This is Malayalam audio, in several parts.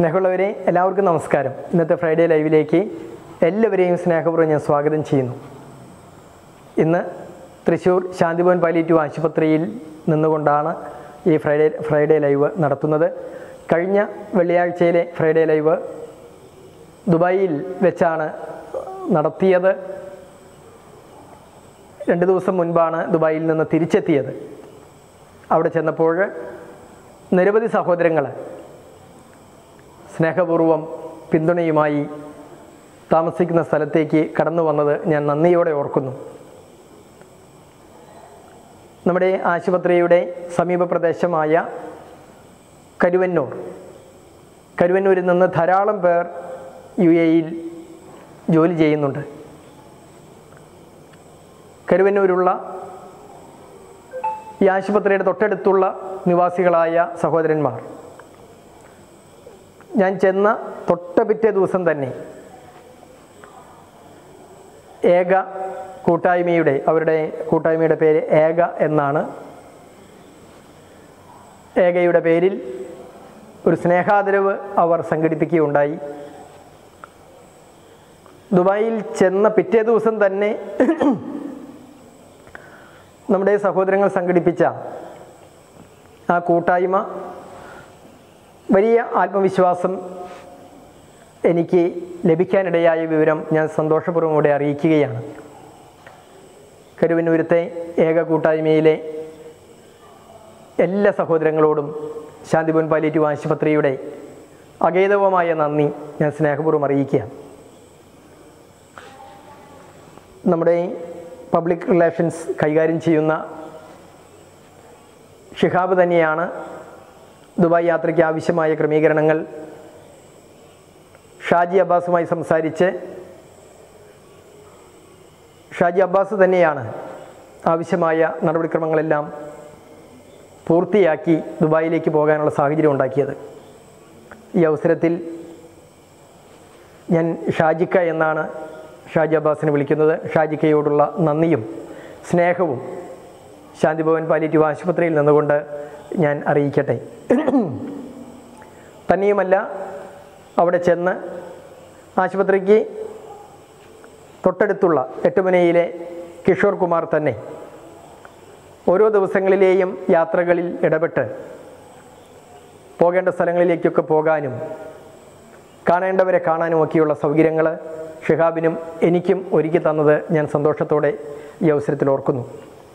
സ്നേഹമുള്ളവരെ എല്ലാവർക്കും നമസ്കാരം ഇന്നത്തെ ഫ്രൈഡേ ലൈവിലേക്ക് എല്ലാവരെയും സ്നേഹപൂർവ്വം ഞാൻ സ്വാഗതം ചെയ്യുന്നു ഇന്ന് തൃശ്ശൂർ ശാന്തിഭവൻ പാലിറ്റീവ് ആശുപത്രിയിൽ നിന്നുകൊണ്ടാണ് ഈ ഫ്രൈഡേ ഫ്രൈഡേ ലൈവ് നടത്തുന്നത് കഴിഞ്ഞ വെള്ളിയാഴ്ചയിലെ ഫ്രൈഡേ ലൈവ് ദുബായിൽ വെച്ചാണ് നടത്തിയത് രണ്ട് ദിവസം മുൻപാണ് ദുബായിൽ നിന്ന് തിരിച്ചെത്തിയത് അവിടെ ചെന്നപ്പോൾ നിരവധി സഹോദരങ്ങൾ സ്നേഹപൂർവം പിന്തുണയുമായി താമസിക്കുന്ന സ്ഥലത്തേക്ക് കടന്നു വന്നത് ഞാൻ നന്ദിയോടെ ഓർക്കുന്നു നമ്മുടെ ആശുപത്രിയുടെ സമീപ പ്രദേശമായ കരുവന്നൂർ കരുവന്നൂരിൽ നിന്ന് ധാരാളം പേർ യു എയിൽ ജോലി ചെയ്യുന്നുണ്ട് കരുവന്നൂരുള്ള ഈ ആശുപത്രിയുടെ തൊട്ടടുത്തുള്ള നിവാസികളായ സഹോദരന്മാർ ഞാൻ ചെന്ന തൊട്ട പിറ്റേ ദിവസം തന്നെ ഏക കൂട്ടായ്മയുടെ അവരുടെ കൂട്ടായ്മയുടെ പേര് ഏക എന്നാണ് ഏകയുടെ പേരിൽ ഒരു സ്നേഹാദരവ് അവർ സംഘടിപ്പിക്കുകയുണ്ടായി ദുബായിൽ ചെന്ന പിറ്റേ ദിവസം തന്നെ നമ്മുടെ സഹോദരങ്ങൾ സംഘടിപ്പിച്ച ആ കൂട്ടായ്മ വലിയ ആത്മവിശ്വാസം എനിക്ക് ലഭിക്കാനിടയായ വിവരം ഞാൻ സന്തോഷപൂർവ്വം ഇവിടെ അറിയിക്കുകയാണ് കരുവന്നൂരത്തെ ഏക കൂട്ടായ്മയിലെ എല്ലാ സഹോദരങ്ങളോടും ശാന്തിപുൻ പാലിറ്റീവ് ആശുപത്രിയുടെ അഗേതവമായ നന്ദി ഞാൻ സ്നേഹപൂർവ്വം അറിയിക്കുക നമ്മുടെ പബ്ലിക് റിലേഷൻസ് കൈകാര്യം ചെയ്യുന്ന ഷിഹാബ് തന്നെയാണ് ദുബായ് യാത്രയ്ക്ക് ആവശ്യമായ ക്രമീകരണങ്ങൾ ഷാജി അബ്ബാസുമായി സംസാരിച്ച് ഷാജി അബ്ബാസ് തന്നെയാണ് ആവശ്യമായ നടപടിക്രമങ്ങളെല്ലാം പൂർത്തിയാക്കി ദുബായിലേക്ക് പോകാനുള്ള സാഹചര്യം ഉണ്ടാക്കിയത് ഈ അവസരത്തിൽ ഞാൻ ഷാജിക്ക എന്നാണ് ഷാജി അബ്ബാസിനെ വിളിക്കുന്നത് ഷാജിക്കയോടുള്ള നന്ദിയും സ്നേഹവും ശാന്തിഭവൻ പാലിറ്റീവ് ആശുപത്രിയിൽ നിന്നുകൊണ്ട് ഞാൻ അറിയിക്കട്ടെ തന്നെയുമല്ല അവിടെ ചെന്ന് ആശുപത്രിക്ക് തൊട്ടടുത്തുള്ള എട്ടുമനയിലെ കിഷോർ കുമാർ തന്നെ ഓരോ ദിവസങ്ങളിലെയും യാത്രകളിൽ ഇടപെട്ട് പോകേണ്ട സ്ഥലങ്ങളിലേക്കൊക്കെ പോകാനും കാണേണ്ടവരെ കാണാനുമൊക്കെയുള്ള സൗകര്യങ്ങൾ ഷിഹാബിനും എനിക്കും ഒരുക്കി തന്നത് ഞാൻ സന്തോഷത്തോടെ ഈ അവസരത്തിൽ ഓർക്കുന്നു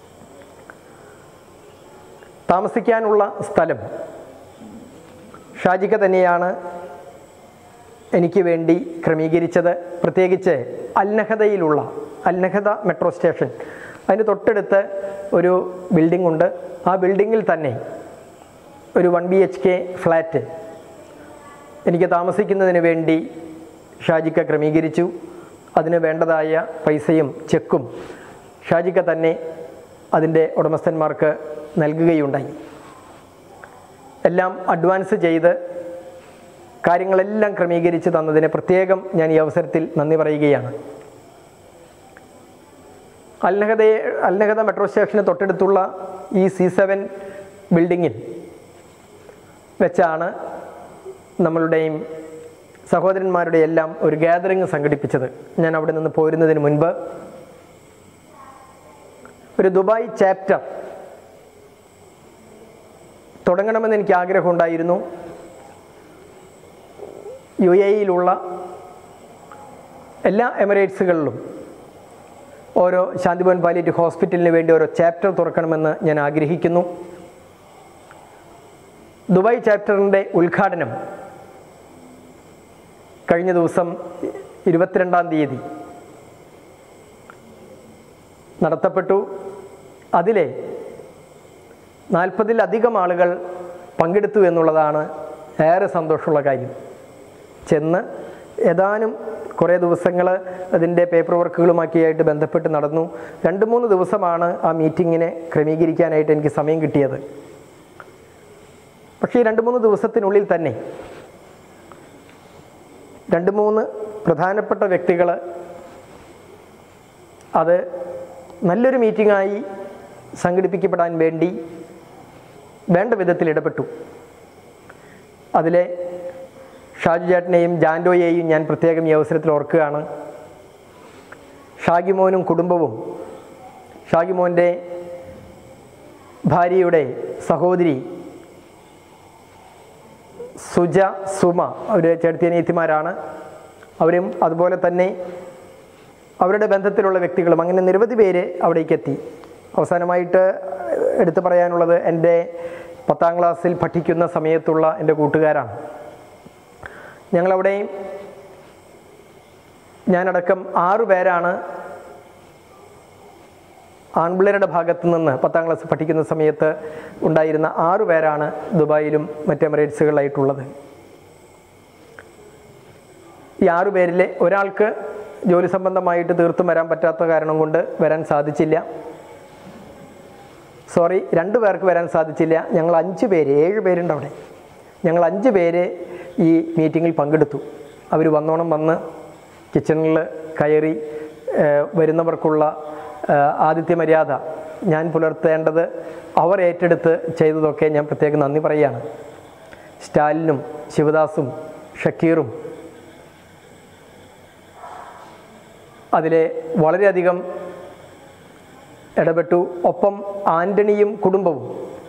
താമസിക്കാനുള്ള സ്ഥലം ഷാജിക്ക തന്നെയാണ് എനിക്ക് വേണ്ടി ക്രമീകരിച്ചത് പ്രത്യേകിച്ച് അൽനഹദയിലുള്ള അൽനഹദ മെട്രോ സ്റ്റേഷൻ അതിന് തൊട്ടടുത്ത് ഒരു ബിൽഡിംഗ് ഉണ്ട് ആ ബിൽഡിങ്ങിൽ തന്നെ ഒരു one BHK flat എനിക്ക് താമസിക്കുന്നതിന് വേണ്ടി ഷാജിക്ക ക്രമീകരിച്ചു അതിന് വേണ്ടതായ പൈസയും ചെക്കും ഷാജിക്ക തന്നെ അതിൻ്റെ ഉടമസ്ഥന്മാർക്ക് നൽകുകയുണ്ടായി എല്ലാം അഡ്വാൻസ് ചെയ്ത് കാര്യങ്ങളെല്ലാം ക്രമീകരിച്ച് തന്നതിന് പ്രത്യേകം ഞാൻ ഈ അവസരത്തിൽ നന്ദി പറയുകയാണ് അൽനഹദയെ അൽനഹദ മെട്രോ സ്റ്റേഷന് തൊട്ടടുത്തുള്ള ഈ സി സെവൻ ബിൽഡിങ്ങിൽ വെച്ചാണ് നമ്മളുടെയും സഹോദരന്മാരുടെ എല്ലാം ഒരു ഗ്യാതറിങ് സംഘടിപ്പിച്ചത് ഞാൻ അവിടെ നിന്ന് പോരുന്നതിന് മുൻപ് ഒരു ദുബായ് ചാപ്റ്റർ തുടങ്ങണമെന്ന് എനിക്ക് ആഗ്രഹമുണ്ടായിരുന്നു യു എയിലുള്ള എല്ലാ എമിറേറ്റ്സുകളിലും ഓരോ ശാന്തിഭവൻ പാലിയേറ്റീവ് ഹോസ്പിറ്റലിന് വേണ്ടി ഓരോ ചാപ്റ്റർ തുറക്കണമെന്ന് ഞാൻ ആഗ്രഹിക്കുന്നു ദുബായ് ചാപ്റ്ററിൻ്റെ ഉദ്ഘാടനം കഴിഞ്ഞ ദിവസം ഇരുപത്തിരണ്ടാം തീയതി നടത്തപ്പെട്ടു അതിലെ നാൽപ്പതിലധികം ആളുകൾ പങ്കെടുത്തു എന്നുള്ളതാണ് ഏറെ സന്തോഷമുള്ള കാര്യം ചെന്ന് ഏതാനും കുറേ ദിവസങ്ങൾ അതിൻ്റെ പേപ്പർ വർക്കുകളുമൊക്കെയായിട്ട് ബന്ധപ്പെട്ട് നടന്നു രണ്ട് മൂന്ന് ദിവസമാണ് ആ മീറ്റിങ്ങിനെ ക്രമീകരിക്കാനായിട്ട് എനിക്ക് സമയം കിട്ടിയത് പക്ഷേ ഈ രണ്ട് മൂന്ന് ദിവസത്തിനുള്ളിൽ തന്നെ രണ്ട് മൂന്ന് പ്രധാനപ്പെട്ട വ്യക്തികൾ അത് നല്ലൊരു മീറ്റിംഗായി സംഘടിപ്പിക്കപ്പെടാൻ വേണ്ടി വേണ്ട വിധത്തിൽ ഇടപെട്ടു അതിലെ ഷാജു ചേട്ടനെയും ജാൻഡോയെയും ഞാൻ പ്രത്യേകം ഈ അവസരത്തിൽ ഓർക്കുകയാണ് ഷാഗിമോനും കുടുംബവും ഷാഗിമോൻ്റെ ഭാര്യയുടെ സഹോദരി സുജ സുമ അവർ ചേർത്തിയനീത്തിമാരാണ് അവരും അതുപോലെ തന്നെ അവരുടെ ബന്ധത്തിലുള്ള വ്യക്തികളും അങ്ങനെ നിരവധി പേര് അവിടേക്ക് എത്തി അവസാനമായിട്ട് എടുത്തു പറയാനുള്ളത് എൻ്റെ പത്താം ക്ലാസ്സിൽ പഠിക്കുന്ന സമയത്തുള്ള എൻ്റെ കൂട്ടുകാരാണ് ഞങ്ങളവിടെ ഞാനടക്കം ആറു പേരാണ് ആൺപിള്ളേരുടെ ഭാഗത്ത് നിന്ന് പത്താം ക്ലാസ് പഠിക്കുന്ന സമയത്ത് ഉണ്ടായിരുന്ന ആറു പേരാണ് ദുബായിലും മറ്റ് എമിറേറ്റ്സുകളിലായിട്ടുള്ളത് ഈ ആറു പേരിലെ ഒരാൾക്ക് ജോലി സംബന്ധമായിട്ട് തീർത്തും വരാൻ പറ്റാത്ത കാരണം കൊണ്ട് വരാൻ സാധിച്ചില്ല സോറി രണ്ടു പേർക്ക് വരാൻ സാധിച്ചില്ല ഞങ്ങൾ അഞ്ച് പേര് ഏഴ് പേരുണ്ട് അവിടെ ഞങ്ങൾ അഞ്ച് പേര് ഈ മീറ്റിങ്ങിൽ പങ്കെടുത്തു അവർ വന്നോണം വന്ന് കിച്ചണിൽ കയറി ഏഹ്, വരുന്നവർക്കുള്ള ഏഹ്, ആതിഥ്യ മര്യാദ ഞാൻ പുലർത്തേണ്ടത് അവർ ഏറ്റെടുത്ത് ചെയ്തതൊക്കെ ഞാൻ പ്രത്യേകം നന്ദി പറയുകയാണ് സ്റ്റാലിനും ശിവദാസും ഷക്കീറും അതിലെ വളരെയധികം ഇടപെട്ടു ഒപ്പം ആൻ്റണിയും കുടുംബവും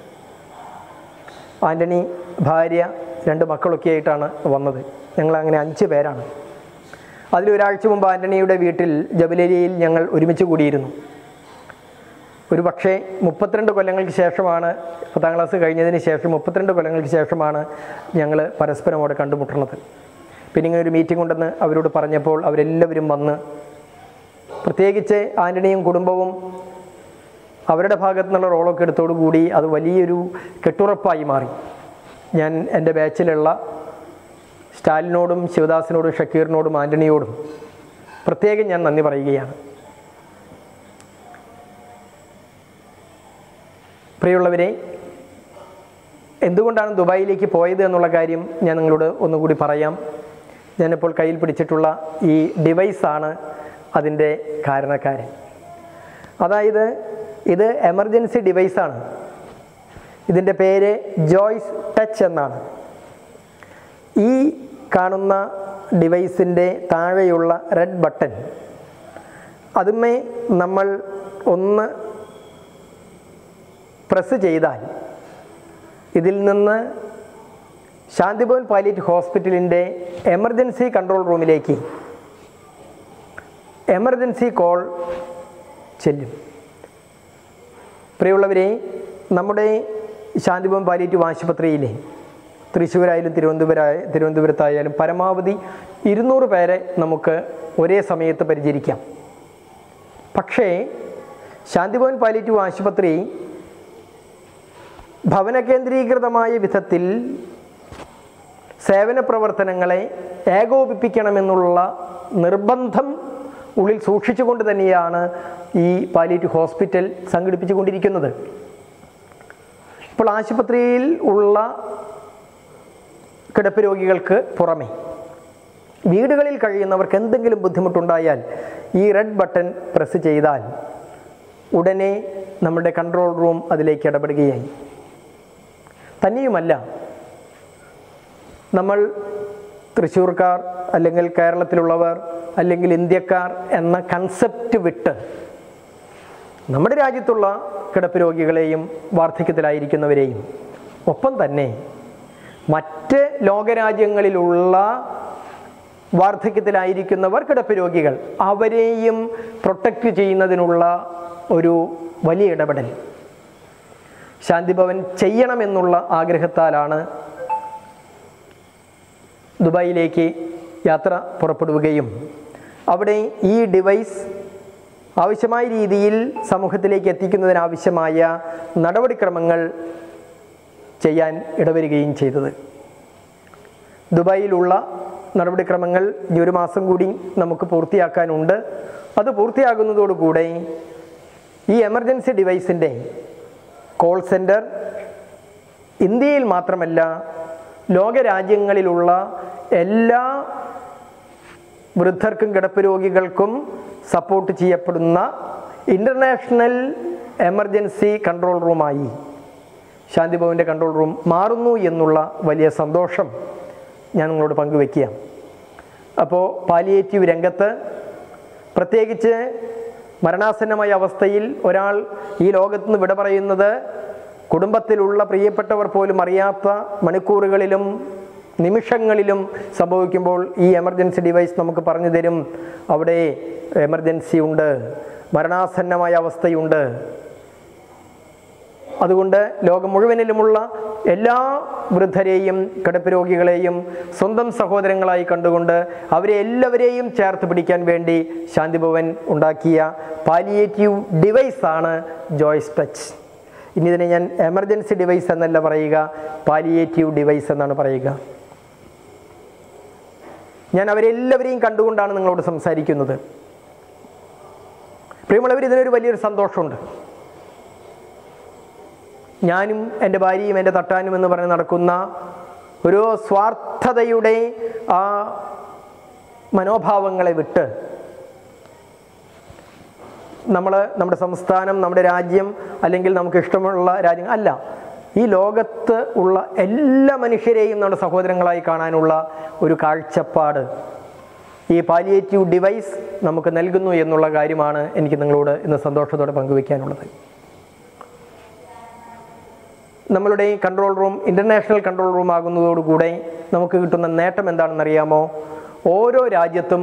ആൻ്റണി ഭാര്യ രണ്ട് മക്കളൊക്കെ ആയിട്ടാണ് വന്നത് ഞങ്ങൾ അങ്ങനെ അഞ്ച് പേരാണ് അതിലൊരാഴ്ച മുമ്പ് ആൻ്റണിയുടെ വീട്ടിൽ ജബലേരിയയിൽ ഞങ്ങൾ ഒരുമിച്ച് കൂടിയിരുന്നു ഒരു പക്ഷേ മുപ്പത്തിരണ്ട് കൊല്ലങ്ങൾക്ക് ശേഷമാണ് പത്താം ക്ലാസ് കഴിഞ്ഞതിന് ശേഷം മുപ്പത്തിരണ്ട് കൊല്ലങ്ങൾക്ക് ശേഷമാണ് ഞങ്ങൾ പരസ്പരം അവിടെ കണ്ടുമുട്ടുന്നത് പിന്നെ ഇങ്ങനെ ഒരു മീറ്റിംഗ് ഉണ്ടെന്ന് അവരോട് പറഞ്ഞപ്പോൾ അവരെല്ലാവരും വന്ന് പ്രത്യേകിച്ച് ആൻ്റണിയും കുടുംബവും അവരുടെ ഭാഗത്തു നിന്നുള്ള റോളൊക്കെ എടുത്തോടു കൂടി അത് വലിയൊരു കെട്ടുറപ്പായി മാറി ഞാൻ എൻ്റെ ബാച്ചിലുള്ള സ്റ്റാലിനോടും ശിവദാസിനോടും ഷക്കീറിനോടും ആൻ്റണിയോടും പ്രത്യേകം ഞാൻ നന്ദി പറയുകയാണ് പ്രിയമുള്ളവരെ എന്തുകൊണ്ടാണ് ദുബായിലേക്ക് പോയത് എന്നുള്ള കാര്യം ഞാൻ നിങ്ങളോട് ഒന്നുകൂടി പറയാം ഞാനിപ്പോൾ കയ്യിൽ പിടിച്ചിട്ടുള്ള ഈ ഡിവൈസാണ് അതിൻ്റെ കാരണക്കാരൻ അതായത് ഇത് എമർജൻസി ഡിവൈസാണ് ഇതിൻ്റെ പേര് ജോയ്സ് ടച്ച് എന്നാണ് ഈ കാണുന്ന ഡിവൈസിൻ്റെ താഴെയുള്ള റെഡ് ബട്ടൺ അതുമേ നമ്മൾ ഒന്ന് പ്രസ് ചെയ്താൽ ഇതിൽ നിന്ന് ശാന്തിഭവൻ പാലിയേറ്റ് ഹോസ്പിറ്റലിൻ്റെ എമർജൻസി കൺട്രോൾ റൂമിലേക്ക് എമർജൻസി കോൾ ചെല്ലും പ്രിയമുള്ളവരെ നമ്മുടെ ശാന്തിഭവൻ പാലിയേറ്റീവ് ആശുപത്രിയിലെ തൃശ്ശൂരായാലും തിരുവനന്തപുരമായ തിരുവനന്തപുരത്തായാലും പരമാവധി ഇരുന്നൂറ് പേരെ നമുക്ക് ഒരേ സമയത്ത് പരിചരിക്കാം പക്ഷേ ശാന്തിഭവൻ പാലിയേറ്റീവ് ആശുപത്രി ഭവന കേന്ദ്രീകൃതമായ വിധത്തിൽ സേവന പ്രവർത്തനങ്ങളെ ഏകോപിപ്പിക്കണമെന്നുള്ള നിർബന്ധം ഉള്ളിൽ സൂക്ഷിച്ചുകൊണ്ട് തന്നെയാണ് ഈ പാലിയേറ്റീവ് ഹോസ്പിറ്റൽ സംഘടിപ്പിച്ചുകൊണ്ടിരിക്കുന്നത് ഇപ്പോൾ ആശുപത്രിയിൽ ഉള്ള കിടപ്പ് രോഗികൾക്ക് പുറമെ വീടുകളിൽ കഴിയുന്നവർക്ക് എന്തെങ്കിലും ബുദ്ധിമുട്ടുണ്ടായാൽ ഈ റെഡ് ബട്ടൺ പ്രസ് ചെയ്താൽ ഉടനെ നമ്മുടെ കൺട്രോൾ റൂം അതിലേക്ക് ഇടപെടുകയായി തന്നെയുമല്ല നമ്മൾ തൃശ്ശൂർക്കാർ അല്ലെങ്കിൽ കേരളത്തിലുള്ളവർ അല്ലെങ്കിൽ ഇന്ത്യക്കാർ എന്ന കൺസെപ്റ്റ് വിട്ട് നമ്മുടെ രാജ്യത്തുള്ള കിടപ്പ് രോഗികളെയും വാർദ്ധക്യത്തിലായിരിക്കുന്നവരെയും ഒപ്പം തന്നെ മറ്റ് ലോകരാജ്യങ്ങളിലുള്ള വാർദ്ധക്യത്തിലായിരിക്കുന്നവർ കിടപ്പ് രോഗികൾ അവരെയും പ്രൊട്ടക്റ്റ് ചെയ്യുന്നതിനുള്ള ഒരു വലിയ ഇടപെടൽ ശാന്തിഭവൻ ചെയ്യണമെന്നുള്ള ആഗ്രഹത്താലാണ് ദുബായിലേക്ക് യാത്ര പുറപ്പെടുകയും അവിടെ ഈ ഡിവൈസ് ആവശ്യമായ രീതിയിൽ സമൂഹത്തിലേക്ക് എത്തിക്കുന്നതിനാവശ്യമായ നടപടിക്രമങ്ങൾ ചെയ്യാൻ ഇടവരികയും ചെയ്തത് ദുബായിലുള്ള നടപടിക്രമങ്ങൾ ഇനി ഒരു മാസം കൂടി നമുക്ക് പൂർത്തിയാക്കാനുണ്ട് അത് പൂർത്തിയാകുന്നതോടുകൂടെ ഈ എമർജൻസി ഡിവൈസിൻ്റെ കോൾ സെൻറ്റർ ഇന്ത്യയിൽ മാത്രമല്ല ലോകരാജ്യങ്ങളിലുള്ള എല്ലാ വൃദ്ധർക്കും കിടപ്പ് രോഗികൾക്കും സപ്പോർട്ട് ചെയ്യപ്പെടുന്ന ഇൻ്റർനാഷണൽ എമർജൻസി കൺട്രോൾ റൂമായി ശാന്തിഭവൻ്റെ കൺട്രോൾ റൂം മാറുന്നു എന്നുള്ള വലിയ സന്തോഷം ഞാൻ നിങ്ങളോട് പങ്കുവെക്കുക അപ്പോൾ പാലിയേറ്റീവ് രംഗത്ത് പ്രത്യേകിച്ച് മരണാസന്നമായ അവസ്ഥയിൽ ഒരാൾ ഈ ലോകത്ത് നിന്ന് വിട പറയുന്നത് കുടുംബത്തിലുള്ള പ്രിയപ്പെട്ടവർ പോലും അറിയാത്ത മണിക്കൂറുകളിലും നിമിഷങ്ങളിലും സംഭവിക്കുമ്പോൾ ഈ എമർജൻസി ഡിവൈസ് നമുക്ക് പറഞ്ഞു തരും അവിടെ എമർജൻസി ഉണ്ട് മരണാസന്നമായ അവസ്ഥയുണ്ട് അതുകൊണ്ട് ലോകം മുഴുവനിലുമുള്ള എല്ലാ വൃദ്ധരെയും കിടപ്പ് രോഗികളെയും സ്വന്തം സഹോദരങ്ങളായി കണ്ടുകൊണ്ട് അവരെ എല്ലാവരെയും ചേർത്ത് പിടിക്കാൻ വേണ്ടി ശാന്തിഭവൻ ഉണ്ടാക്കിയ പാലിയേറ്റീവ് ഡിവൈസാണ് ജോയ്സ് ടച്ച് ഇനി ഇതിനെ ഞാൻ എമർജൻസി ഡിവൈസ് എന്നല്ല പറയുക പാലിയേറ്റീവ് ഡിവൈസ് എന്നാണ് പറയുക ഞാൻ അവരെല്ലാവരെയും കണ്ടുകൊണ്ടാണ് നിങ്ങളോട് സംസാരിക്കുന്നത് പ്രിയമുള്ളവർ ഇതിനൊരു വലിയൊരു സന്തോഷമുണ്ട് ഞാനും എൻ്റെ ഭാര്യയും എൻ്റെ തട്ടാനും എന്ന് പറഞ്ഞ് നടക്കുന്ന ഒരു സ്വാർത്ഥതയുടെ ആ മനോഭാവങ്ങളെ വിട്ട് നമ്മൾ നമ്മുടെ സംസ്ഥാനം നമ്മുടെ രാജ്യം അല്ലെങ്കിൽ നമുക്ക് ഇഷ്ടമുള്ള രാജ്യം അല്ല ഈ ലോകത്ത് ഉള്ള എല്ലാ മനുഷ്യരെയും നമ്മുടെ സഹോദരങ്ങളായി കാണാനുള്ള ഒരു കാഴ്ചപ്പാട് ഈ പാലിയേറ്റീവ് ഡിവൈസ് നമുക്ക് നൽകുന്നു എന്നുള്ള കാര്യമാണ് എനിക്ക് നിങ്ങളോട് ഇന്ന് സന്തോഷത്തോടെ പങ്കുവയ്ക്കാനുള്ളത് നമ്മളുടെ ഈ control room international control room ആകുന്നതോടുകൂടെ നമുക്ക് കിട്ടുന്ന നേട്ടം എന്താണെന്നറിയാമോ ഓരോ രാജ്യത്തും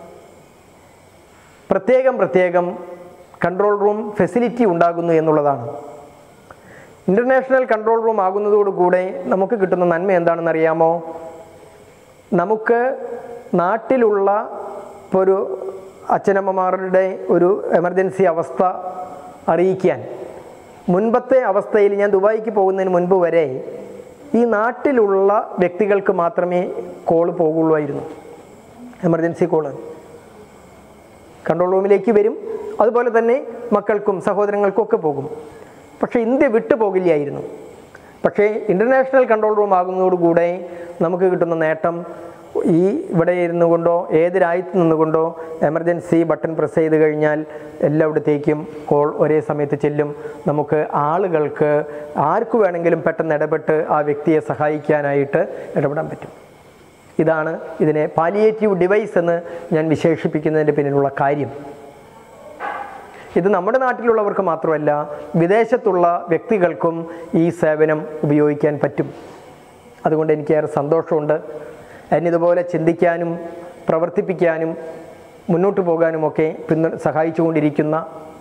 പ്രത്യേകം പ്രത്യേകം കൺട്രോൾ റൂം ഫെസിലിറ്റി ഉണ്ടാകുന്നു എന്നുള്ളതാണ് ഇൻ്റർനാഷണൽ കൺട്രോൾ റൂം ആകുന്നതോടുകൂടെ നമുക്ക് കിട്ടുന്ന നന്മ എന്താണെന്ന് അറിയാമോ നമുക്ക് നാട്ടിലുള്ള ഇപ്പോൾ ഒരു അച്ഛനമ്മമാരുടെ ഒരു എമർജൻസി അവസ്ഥ അറിയിക്കാൻ മുൻപത്തെ അവസ്ഥയിൽ ഞാൻ ദുബായിക്ക് പോകുന്നതിന് മുൻപ് വരെ ഈ നാട്ടിലുള്ള വ്യക്തികൾക്ക് മാത്രമേ കോള് പോകുള്ളായിരുന്നു എമർജൻസി കോള് കൺട്രോൾ റൂമിലേക്ക് വരും അതുപോലെ തന്നെ മക്കൾക്കും സഹോദരങ്ങൾക്കും ഒക്കെ പോകും പക്ഷേ ഇന്ത്യ വിട്ടു പോകില്ലായിരുന്നു പക്ഷേ ഇൻ്റർനാഷണൽ കൺട്രോൾ റൂം ആകുന്നതോടുകൂടെ നമുക്ക് കിട്ടുന്ന നേട്ടം ഈ ഇവിടെ ഇരുന്നു കൊണ്ടോ ഏത് രാജ്യത്ത് നിന്നുകൊണ്ടോ എമർജൻസി ബട്ടൺ പ്രസ് ചെയ്ത് കഴിഞ്ഞാൽ എല്ലായിടത്തേക്കും കോൾ ഒരേ സമയത്ത് ചെല്ലും നമുക്ക് ആളുകൾക്ക് ആർക്ക് വേണമെങ്കിലും പെട്ടെന്ന് ഇടപെട്ട് ആ വ്യക്തിയെ സഹായിക്കാനായിട്ട് ഇടപെടാൻ പറ്റും ഇതാണ് ഇതിനെ പാലിയേറ്റീവ് ഡിവൈസ് എന്ന് ഞാൻ വിശേഷിപ്പിക്കുന്നതിൻ്റെ പിന്നിലുള്ള കാര്യം ഇത് നമ്മുടെ നാട്ടിലുള്ളവർക്ക് മാത്രമല്ല വിദേശത്തുള്ള വ്യക്തികൾക്കും ഈ സേവനം ഉപയോഗിക്കാൻ പറ്റും അതുകൊണ്ട് എനിക്ക് ഏറെ സന്തോഷമുണ്ട് എന്നിതുപോലെ ചിന്തിക്കാനും പ്രവർത്തിപ്പിക്കാനും മുന്നോട്ട് പോകാനുമൊക്കെ പിന്തു സഹായിച്ചുകൊണ്ടിരിക്കുന്ന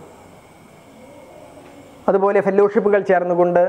അതുപോലെ ഫെലോഷിപ്പുകൾ ചേർന്നുകൊണ്ട്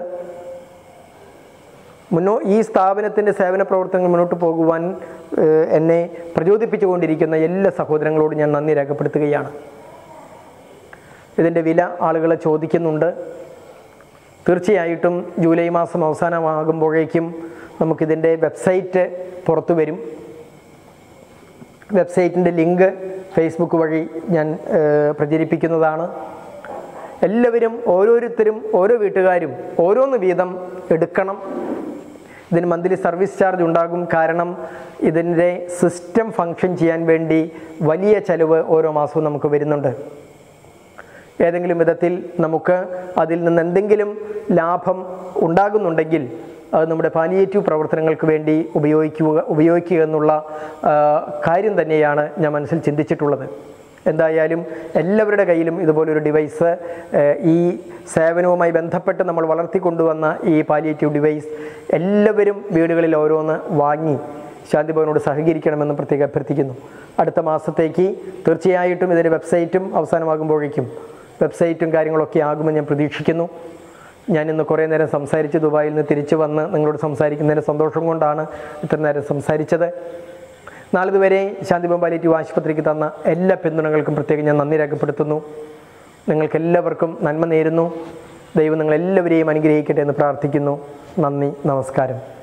മുന്നോ ഈ സ്ഥാപനത്തിൻ്റെ സേവന പ്രവർത്തനങ്ങൾ മുന്നോട്ട് പോകുവാൻ ഏഹ്, എന്നെ പ്രചോദിപ്പിച്ചുകൊണ്ടിരിക്കുന്ന എല്ലാ സഹോദരങ്ങളോടും ഞാൻ നന്ദി രേഖപ്പെടുത്തുകയാണ് ഇതിൻ്റെ വില ആളുകൾ ചോദിക്കുന്നുണ്ട് തീർച്ചയായിട്ടും ജൂലൈ മാസം അവസാനമാകുമ്പോഴേക്കും നമുക്കിതിൻ്റെ വെബ്സൈറ്റ് പുറത്തു വരും വെബ്സൈറ്റിൻ്റെ ലിങ്ക് ഫേസ്ബുക്ക് വഴി ഞാൻ ഏഹ്, പ്രചരിപ്പിക്കുന്നതാണ് എല്ലാവരും ഓരോരുത്തരും ഓരോ വീട്ടുകാരും ഓരോന്ന് വീതം എടുക്കണം ഇതിന് മന്ത്ലി സർവീസ് ചാർജ് ഉണ്ടാകും കാരണം ഇതിൻ്റെ സിസ്റ്റം ഫങ്ഷൻ ചെയ്യാൻ വേണ്ടി വലിയ ചെലവ് ഓരോ മാസവും നമുക്ക് വരുന്നുണ്ട് ഏതെങ്കിലും വിധത്തിൽ നമുക്ക് അതിൽ നിന്ന് എന്തെങ്കിലും ലാഭം ഉണ്ടാകുന്നുണ്ടെങ്കിൽ അത് നമ്മുടെ പാലിയേറ്റീവ് പ്രവർത്തനങ്ങൾക്ക് വേണ്ടി ഉപയോഗിക്കുക ഉപയോഗിക്കുക എന്നുള്ള ആ, കാര്യം തന്നെയാണ് ഞാൻ മനസ്സിൽ ചിന്തിച്ചിട്ടുള്ളത് എന്തായാലും എല്ലാവരുടെ കയ്യിലും ഇതുപോലൊരു ഡിവൈസ് ഏഹ്, ഈ സേവനവുമായി ബന്ധപ്പെട്ട് നമ്മൾ വളർത്തിക്കൊണ്ടുവന്ന ഈ പാലിയേറ്റീവ് ഡിവൈസ് എല്ലാവരും വീടുകളിൽ ഓരോന്ന് വാങ്ങി ശാന്തിഭവനോട് സഹകരിക്കണമെന്ന് പ്രത്യേകം അഭ്യർത്ഥിക്കുന്നു അടുത്ത മാസത്തേക്ക് തീർച്ചയായിട്ടും ഇതിൻ്റെ വെബ്സൈറ്റും അവസാനമാകുമ്പോഴേക്കും വെബ്സൈറ്റും കാര്യങ്ങളൊക്കെ ആകുമെന്ന് ഞാൻ പ്രതീക്ഷിക്കുന്നു ഞാൻ ഇന്ന് കുറേ നേരം സംസാരിച്ച് ദുബായിൽ നിന്ന് തിരിച്ചു വന്ന് നിങ്ങളോട് സംസാരിക്കുന്നതിന് സന്തോഷം കൊണ്ടാണ് ഇത്ര നേരം സംസാരിച്ചത് നാളിതുവരെ ശാന്തിഭവൻ പാലിയേറ്റീവ് ആശുപത്രിക്ക് തന്ന എല്ലാ പിന്തുണകൾക്കും പ്രത്യേകം ഞാൻ നന്ദി രേഖപ്പെടുത്തുന്നു നിങ്ങൾക്ക് എല്ലാവർക്കും നന്മ നേരുന്നു ദൈവം നിങ്ങളെല്ലാവരെയും അനുഗ്രഹിക്കട്ടെ എന്ന് പ്രാർത്ഥിക്കുന്നു നന്ദി നമസ്കാരം